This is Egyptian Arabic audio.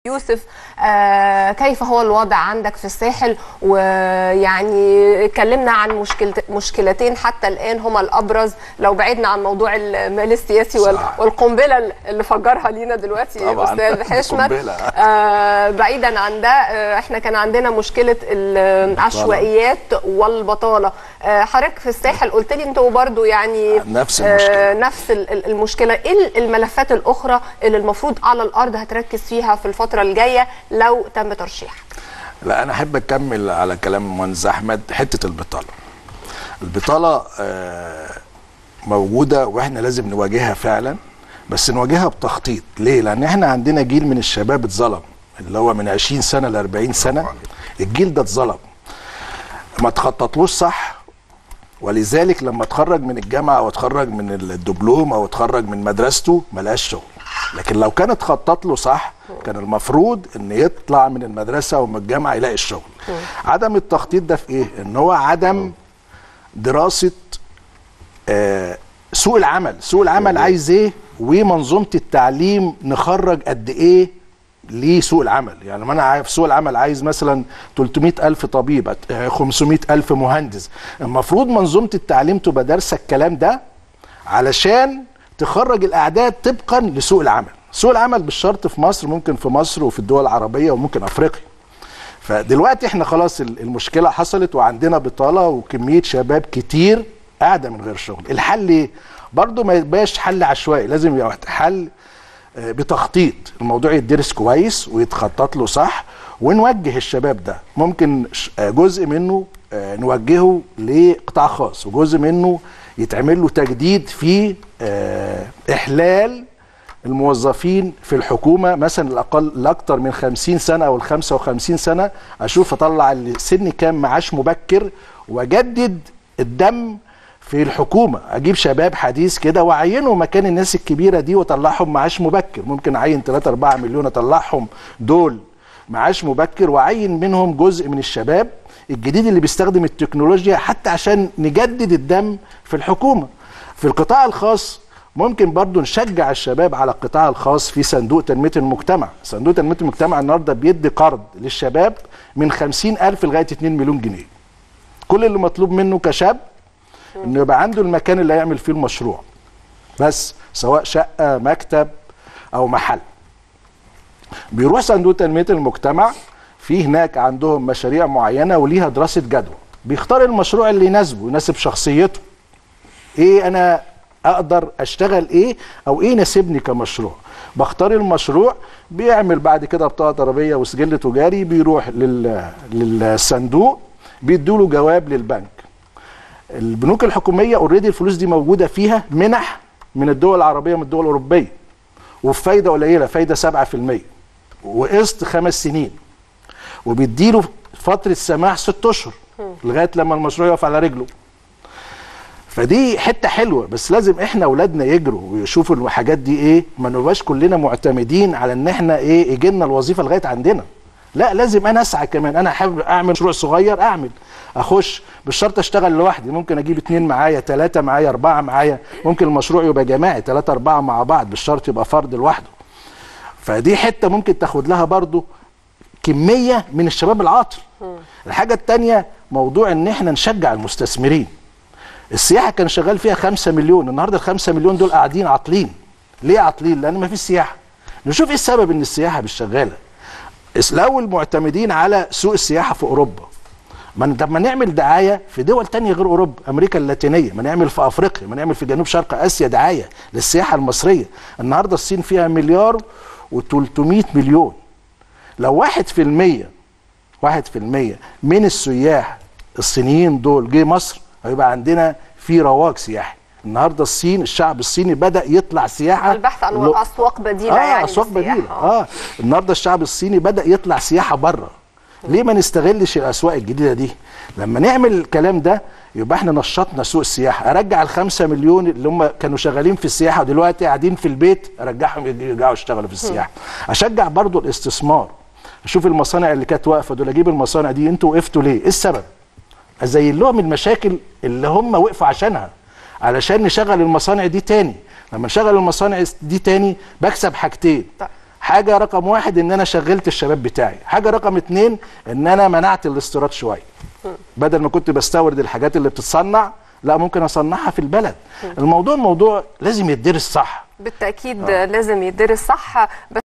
يوسف آه كيف هو الوضع عندك في الساحل ويعني اتكلمنا عن مشكلة مشكلتين حتى الان هما الابرز لو بعدنا عن موضوع المال السياسي وال- صح. والقنبله اللي فجرها لينا دلوقتي طبعاً. استاذ حشمت قنبلة. آه بعيدا عن ده آه احنا كان عندنا مشكله العشوائيات والبطاله آه حضرتك في الساحل قلت لي انتوا برضو يعني نفس آه المشكلة. نفس ال- ال- المشكله ايه الملفات الاخرى اللي المفروض على الارض هتركز فيها في الفتره الجايه لو تم ترشيحك لا انا احب اكمل على كلام المهندس احمد حته البطاله البطاله آه، موجوده واحنا لازم نواجهها فعلا بس نواجهها بتخطيط ليه لان احنا عندنا جيل من الشباب اتظلم اللي هو من 20 سنه ل 40 سنه الجيل ده اتظلم ما تخططلوش صح ولذلك لما اتخرج من الجامعه او اتخرج من الدبلوم او اتخرج من مدرسته ملقاش شغل لكن لو كان اتخطط له صح كان المفروض ان يطلع من المدرسه او من الجامعه يلاقي الشغل عدم التخطيط ده في ايه ان هو عدم دراسه آه سوق العمل سوق العمل عايز ايه ومنظومه التعليم نخرج قد ايه لسوق العمل يعني ما انا عارف سوق العمل عايز مثلا 300 الف طبيب آه، 500 الف مهندس المفروض منظومه التعليم تبقى دارسه الكلام ده علشان تخرج الاعداد طبقا لسوق العمل سوق العمل بالشرط في مصر ممكن في مصر وفي الدول العربيه وممكن افريقيا فدلوقتي احنا خلاص ال- المشكله حصلت وعندنا بطاله وكميه شباب كتير قاعده من غير شغل الحل ايه برضه ما يبقاش حل عشوائي لازم يبقى حل آه، بتخطيط الموضوع يدرس كويس ويتخطط له صح ونوجه الشباب ده ممكن ش- آه، جزء منه آه، نوجهه لقطاع خاص وجزء منه يتعمل له تجديد في آه، احلال الموظفين في الحكومه مثلا الاقل الاكثر من 50 سنه او ال 55 سنه اشوف اطلع السن كام معاش مبكر واجدد الدم في الحكومه اجيب شباب حديث كده واعينه مكان الناس الكبيره دي واطلعهم معاش مبكر ممكن اعين 3 4 مليون اطلعهم دول معاش مبكر واعين منهم جزء من الشباب الجديد اللي بيستخدم التكنولوجيا حتى عشان نجدد الدم في الحكومه في القطاع الخاص ممكن برضو نشجع الشباب على القطاع الخاص في صندوق تنمية المجتمع صندوق تنمية المجتمع النهاردة بيدي قرض للشباب من خمسين ألف لغاية 2 مليون جنيه كل اللي مطلوب منه كشاب انه يبقى عنده المكان اللي هيعمل فيه المشروع بس سواء شقة مكتب أو محل بيروح صندوق تنمية المجتمع في هناك عندهم مشاريع معينة وليها دراسة جدوى بيختار المشروع اللي يناسبه يناسب شخصيته ايه انا اقدر اشتغل ايه او ايه يناسبني كمشروع بختار المشروع بيعمل بعد كده بطاقه ضريبيه وسجل تجاري بيروح لل... للصندوق بيدوا له جواب للبنك البنوك الحكوميه اوريدي الفلوس دي موجوده فيها منح من الدول العربيه من الدول الاوروبيه وبفايده قليله فايده 7% وقسط خمس سنين وبيديله فتره سماح ست اشهر لغايه لما المشروع يقف على رجله فدي حته حلوه بس لازم احنا اولادنا يجروا ويشوفوا الحاجات دي ايه ما نبقاش كلنا معتمدين على ان احنا ايه يجي لنا الوظيفه لغايه عندنا لا لازم انا اسعى كمان انا حابب اعمل مشروع صغير اعمل اخش مش شرط اشتغل لوحدي ممكن اجيب اتنين معايا تلاته معايا اربعه معايا ممكن المشروع يبقى جماعي تلاته اربعه مع بعض مش شرط يبقى فرد لوحده فدي حته ممكن تاخد لها برضو كميه من الشباب العاطل الحاجه التانيه موضوع ان احنا نشجع المستثمرين السياحه كان شغال فيها 5 مليون النهارده ال 5 مليون دول قاعدين عاطلين ليه عاطلين لان ما فيش سياحه نشوف ايه السبب ان السياحه مش شغاله الاول معتمدين على سوق السياحه في اوروبا ما ن- طب ما نعمل دعايه في دول تانية غير اوروبا امريكا اللاتينيه ما نعمل في افريقيا ما نعمل في جنوب شرق اسيا دعايه للسياحه المصريه النهارده الصين فيها مليار و300 مليون لو واحد في المية واحد في المية من السياح الصينيين دول جه مصر هيبقى عندنا في رواج سياحي النهارده الصين الشعب الصيني بدا يطلع سياحه البحث عن له- اسواق بديله اه يعني اسواق للسياحة. بديله اه النهارده الشعب الصيني بدا يطلع سياحه بره ليه ما نستغلش الاسواق الجديده دي لما نعمل الكلام ده يبقى احنا نشطنا سوق السياحه ارجع الخمسة مليون اللي هم كانوا شغالين في السياحه ودلوقتي قاعدين في البيت ارجعهم يرجعوا يشتغلوا في السياحه اشجع برضو الاستثمار اشوف المصانع اللي كانت واقفه دول اجيب المصانع دي انتوا وقفتوا ليه ايه السبب ازين لهم المشاكل اللي هم وقفوا عشانها علشان نشغل المصانع دي تاني لما نشغل المصانع دي تاني بكسب حاجتين طيب. حاجه رقم واحد ان انا شغلت الشباب بتاعي حاجه رقم اتنين ان انا منعت الاستيراد شويه بدل ما كنت بستورد الحاجات اللي بتتصنع لا ممكن اصنعها في البلد الموضوع موضوع لازم يدرس صح بالتاكيد لازم يدرس صح بس